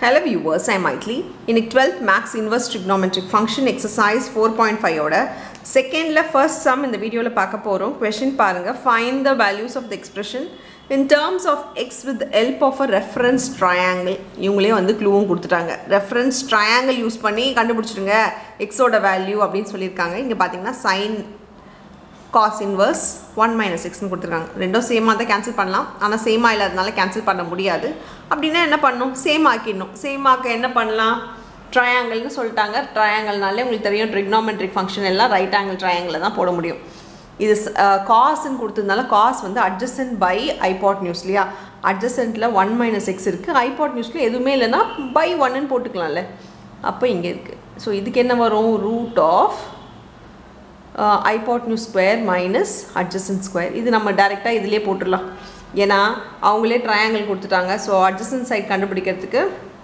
Hello viewers, I'm Maitli. In 12th Max Inverse Trigonometric Function Exercise 4.5 ஓட செகண்டில் first sum இந்த வீடியோவில் பார்க்க போகிறோம் கொஷின் பாருங்கள் find the values of the expression in terms of X with help of a reference triangle இவங்களே வந்து க்ளூவும் கொடுத்துட்டாங்க ரெஃபரன்ஸ் ட்ரையாங்கிள் யூஸ் பண்ணி கண்டுபிடிச்சிடுங்க எக்ஸோட வேல்யூ அப்படின்னு சொல்லியிருக்காங்க இங்கே பார்த்தீங்கன்னா sine cos inverse one minus எக்ஸ்னு கொடுத்துருக்காங்க ரெண்டும் சேமாக தான் கேன்சல் பண்ணலாம் ஆனால் சேமாக இல்லாதனால கேன்சல் பண்ண முடியாது அப்படின்னா என்ன பண்ணணும் சேம் ஆக்கிடணும் சேம் ஆக்க என்ன பண்ணலாம் ட்ரையாங்கிள்னு சொல்லிட்டாங்க ட்ரையாங்கிள்னாலே உங்களுக்கு தெரியும் ட்ரிக்னாமெட்ரிக் ஃபங்க்ஷன் எல்லாம் ரைட் ஆங்கிள் ட்ரையாங்கிளில் தான் போட முடியும் இது காஸ்ன்னு கொடுத்ததுனால காஸ் வந்து அட்ஜஸ்டன்ட் பை ஐபாட் நியூஸ் இல்லையா அட்ஜஸ்டண்ட்டில் ஒன் மைனஸ் எக்ஸ் இருக்குது ஐபாட் நியூஸில் எதுவுமே இல்லைன்னா பை ஒன்னு போட்டுக்கலாம்ல அப்போ இங்கே இருக்குது ஸோ இதுக்கு என்ன வரும் root of hypotenuse square minus adjacent square இது நம்ம டேரெக்டாக இதிலே போட்டுடலாம் ஏன்னா அவங்களே ட்ரையாங்கிள் கொடுத்துட்டாங்க ஸோ அட்ஜசன் சைட் கண்டுபிடிக்கிறதுக்கு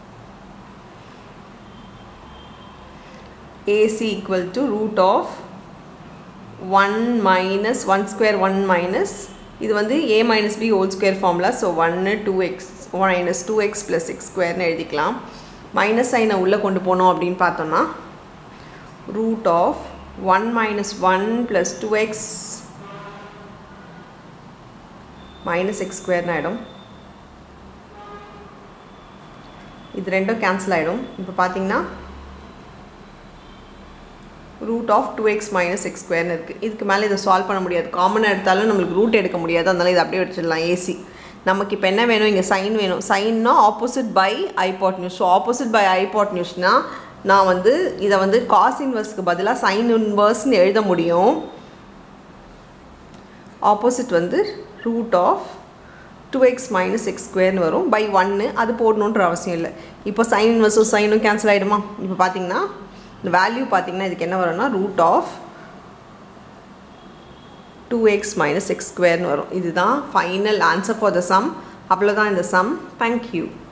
AC equal to root of one minus one square one minus இது வந்து A minus B whole square formula so ஒன்று two X minus two X plus X ஸ்கொயர்னு எழுதிக்கலாம் மைனஸ் சைனை உள்ளே கொண்டு போனோம் அப்படின்னு பார்த்தோம்னா root of 1 minus 1 plus 2x minus x square ஆகிடும் இது ரெண்டும் கேன்சல் ஆகிடும் இப்போ பார்த்தீங்கன்னா root of two X minus X ஸ்கொயர்னு இருக்குது இதுக்கு மேலே இதை சால்வ் பண்ண முடியாது காமனாக எடுத்தாலும் நம்மளுக்கு ரூட் எடுக்க முடியாது அதனால் இதை அப்படியே வச்சிடலாம் ஏசி நமக்கு இப்போ என்ன வேணும் இங்கே சைன் வேணும் சைன்னா opposite by hypotenuse so opposite by ஐபாட் நியூஸ்னால் நான் வந்து இதை வந்து காஸ் இன்வர்ஸ்க்கு பதிலாக சைன் இன்வர்ஸ்னு எழுத முடியும் ஆப்போசிட் வந்து root of two X minus X ஸ்கொயர்னு வரும் பை ஒன்று அது போடணுன்ற அவசியம் இல்லை இப்போ சைன் இன்வர்ஸும் சைனும் கேன்சல் ஆகிடுமா இப்போ பார்த்தீங்கன்னா இந்த வேல்யூ பார்த்தீங்கன்னா இதுக்கு என்ன வரும்னா root of two X minus X ஸ்கொயர்னு வரும் இதுதான் final answer for the sum அவ்வளோதான் இந்த சம் தேங்க்யூ